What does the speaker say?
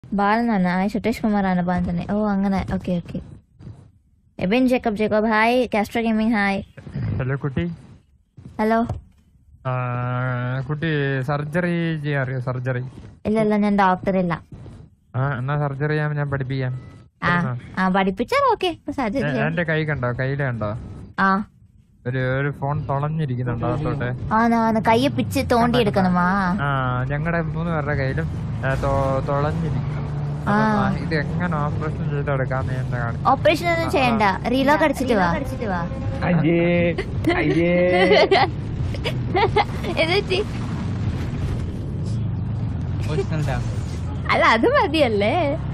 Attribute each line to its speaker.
Speaker 1: ബാലൻ തന്നെ ആ സുട്ടേഷ് കുമാർ ആണ് ബാലൻ തന്നെ ഓ അങ്ങനെ okay okay Ebin Jacob Jacob hi Castro gaming hi
Speaker 2: hello കുട്ടി
Speaker 1: ഹലോ
Speaker 2: ആ, കുട്ടി സർജറി ചെയ്യാറിയോ സർജറി
Speaker 1: ഇല്ല ഇല്ല ഞാൻ ഡോക്ടർ ഇല്ല
Speaker 2: ആ എന്നാ സർജറി ചെയ്യാൻ ഞാൻ പഠിപ്പിക്കാം
Speaker 1: ആ ആ പഠിപ്പിച്ചാൽ ഓക്കെ
Speaker 2: എ- എന്റെ കൈ കണ്ടോ കയ്യില് കണ്ടോ
Speaker 1: ആ
Speaker 2: ഒരു ഒരു ഫോൺ തുളഞ്ഞിരിക്കുന്നുണ്ടോ അതോട്ടെ
Speaker 1: ആന്ന് ആന്ന് കയ്യെ പിച്ച് തോണ്ടി എടുക്കണമാ
Speaker 2: ആ ഞങ്ങളുടെ മൂന്ന് പേരുടെ കയ്യിലും ആ, തൊ- തുളഞ്ഞിരിക്കുന്നു
Speaker 1: ആ.
Speaker 2: അപ്പം, ആ, ഇത് എങ്ങനെ ഓപ്പറേഷൻ ചെയ്തെടുക്കാന്ന് എന്നെ കാണിച്ചു
Speaker 1: ഓപ്പറേഷൻ ഒന്നും ചെയ്യണ്ട റീലോക്ക് അടിച്ചിട്ട് വാ
Speaker 3: അയ്യേ അയ്യേ
Speaker 1: എന്നിട്ട്
Speaker 3: ഇമോഷണൽ ഡാമേജ്
Speaker 1: അല്ല അത് മതിയല്ലേ